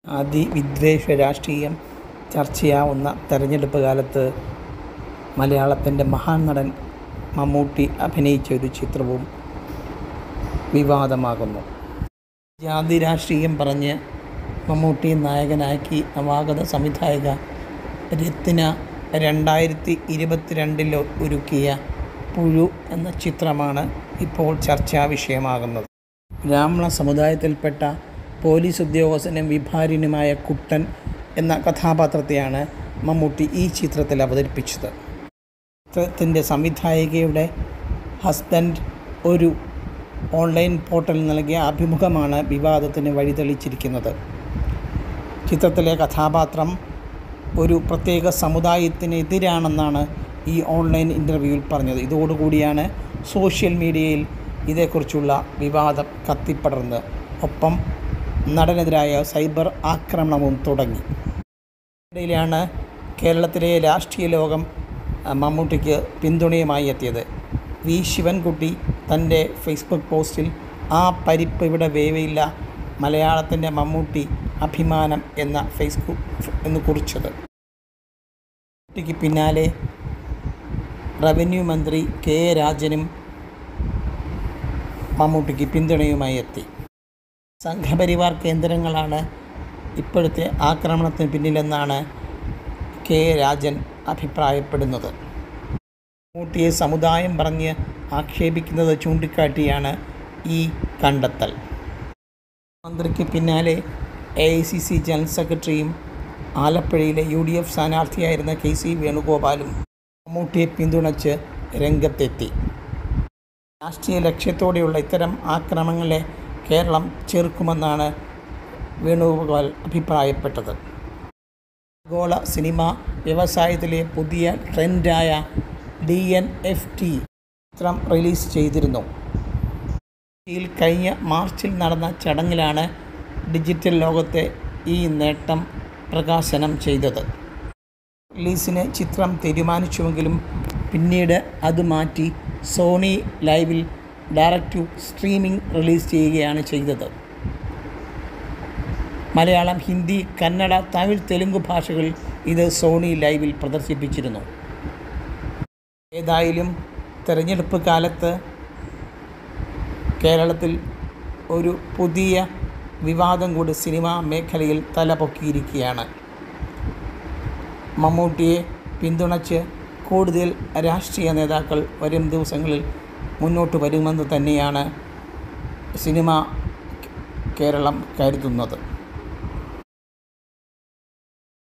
അതിവിദ്വേഷ രാഷ്ട്രീയം ചർച്ചയാവുന്ന തെരഞ്ഞെടുപ്പ് കാലത്ത് മലയാളത്തിൻ്റെ മഹാൻ നടൻ മമ്മൂട്ടി അഭിനയിച്ച ഒരു ചിത്രവും വിവാദമാകുന്നു ജാതി രാഷ്ട്രീയം പറഞ്ഞ് മമ്മൂട്ടിയെ നായകനാക്കി നവാഗത സംവിധായക രത്ന രണ്ടായിരത്തി ഇരുപത്തിരണ്ടിൽ ഒരുക്കിയ പുഴു എന്ന ചിത്രമാണ് ഇപ്പോൾ ചർച്ചാ വിഷയമാകുന്നത് ബ്രാഹ്മണ സമുദായത്തിൽപ്പെട്ട പോലീസ് ഉദ്യോഗസ്ഥനും വിഭാര്യനുമായ കുട്ടൻ എന്ന കഥാപാത്രത്തെയാണ് മമ്മൂട്ടി ഈ ചിത്രത്തിൽ അവതരിപ്പിച്ചത് ചിത്രത്തിൻ്റെ സംവിധായികയുടെ ഹസ്ബൻഡ് ഒരു ഓൺലൈൻ പോർട്ടലിൽ നൽകിയ അഭിമുഖമാണ് വിവാദത്തിന് വഴിതെളിച്ചിരിക്കുന്നത് ചിത്രത്തിലെ കഥാപാത്രം ഒരു പ്രത്യേക സമുദായത്തിനെതിരാണെന്നാണ് ഈ ഓൺലൈൻ ഇൻ്റർവ്യൂവിൽ പറഞ്ഞത് ഇതോടുകൂടിയാണ് സോഷ്യൽ മീഡിയയിൽ ഇതേക്കുറിച്ചുള്ള വിവാദം കത്തിപ്പടർന്ന് ഒപ്പം നടനെതിരായ സൈബർ ആക്രമണവും തുടങ്ങി ഇടയിലാണ് കേരളത്തിലെ രാഷ്ട്രീയ ലോകം അഹ്, മമ്മൂട്ടിക്ക് പിന്തുണയുമായി എത്തിയത് വി ശിവൻകുട്ടി തൻ്റെ ഫേസ്ബുക്ക് പോസ്റ്റിൽ ആ പരിപ്പ് ഇവിടെ വേവയില്ല മലയാളത്തിൻ്റെ മമ്മൂട്ടി അഭിമാനം എന്ന ഫേസ്ബുക്ക് എന്ന് കുറിച്ചത് മമ്മൂട്ടിക്ക് പിന്നാലെ റവന്യൂ മന്ത്രി കെ എ രാജനും മമ്മൂട്ടിക്ക് പിന്തുണയുമായി എത്തി സംഘപരിവാർ കേന്ദ്രങ്ങളാണ് ഇപ്പോഴത്തെ ആക്രമണത്തിന് പിന്നിലെന്നാണ് കെ എ രാജൻ അഭിപ്രായപ്പെടുന്നത് മമ്മൂട്ടിയെ സമുദായം പറഞ്ഞ് ആക്ഷേപിക്കുന്നത് ചൂണ്ടിക്കാട്ടിയാണ് ഈ കണ്ടെത്തൽ മന്ത്രിക്ക് പിന്നാലെ A I C C general സെക്രട്ടറിയും ആലപ്പുഴയിലെ യു ഡി എഫ് സ്ഥാനാർത്ഥിയായിരുന്ന കെ സി വേണുഗോപാലും മമ്മൂട്ടിയെ പിന്തുണച്ച് രംഗത്തെത്തി രാഷ്ട്രീയ ലക്ഷ്യത്തോടെയുള്ള ഇത്തരം ആക്രമണങ്ങളെ കേരളം ചെറുക്കുമെന്നാണ് വേണുഗോപാൽ അഭിപ്രായപ്പെട്ടത് ആഗോള സിനിമ വ്യവസായത്തിലെ പുതിയ ട്രെൻഡായ ഡി എൻ എഫ് ടി ചിത്രം റിലീസ് ചെയ്തിരുന്നു യിൽ കഴിഞ്ഞ മാർച്ചിൽ നടന്ന ചടങ്ങിലാണ് ഡിജിറ്റൽ ലോകത്തെ ഈ നേട്ടം പ്രകാശനം ചെയ്തത് റിലീസിന് ചിത്രം തീരുമാനിച്ചുവെങ്കിലും പിന്നീട് അത് മാറ്റി സോണി ലൈവിൽ ഡയറക്റ്റ് ടു സ്ട്രീമിംഗ് റിലീസ് ചെയ്യുകയാണ് ചെയ്തത് മലയാളം ഹിന്ദി കന്നഡ തമിഴ് തെലുങ്ക് ഭാഷകളിൽ ഇത് സോണി ലൈവിൽ പ്രദർശിപ്പിച്ചിരുന്നു ഏതായാലും തെരഞ്ഞെടുപ്പ് കാലത്ത് കേരളത്തിൽ ഒരു പുതിയ വിവാദം കൂടി സിനിമാ മേഖലയിൽ തലപൊക്കിയിരിക്കുകയാണ് മമ്മൂട്ടിയെ പിന്തുണച്ച് കൂടുതൽ രാഷ്ട്രീയ നേതാക്കൾ വരും ദിവസങ്ങളിൽ മുന്നോട്ട് വരുമെന്ന് തന്നെയാണ് സിനിമ കേരളം കരുതുന്നത്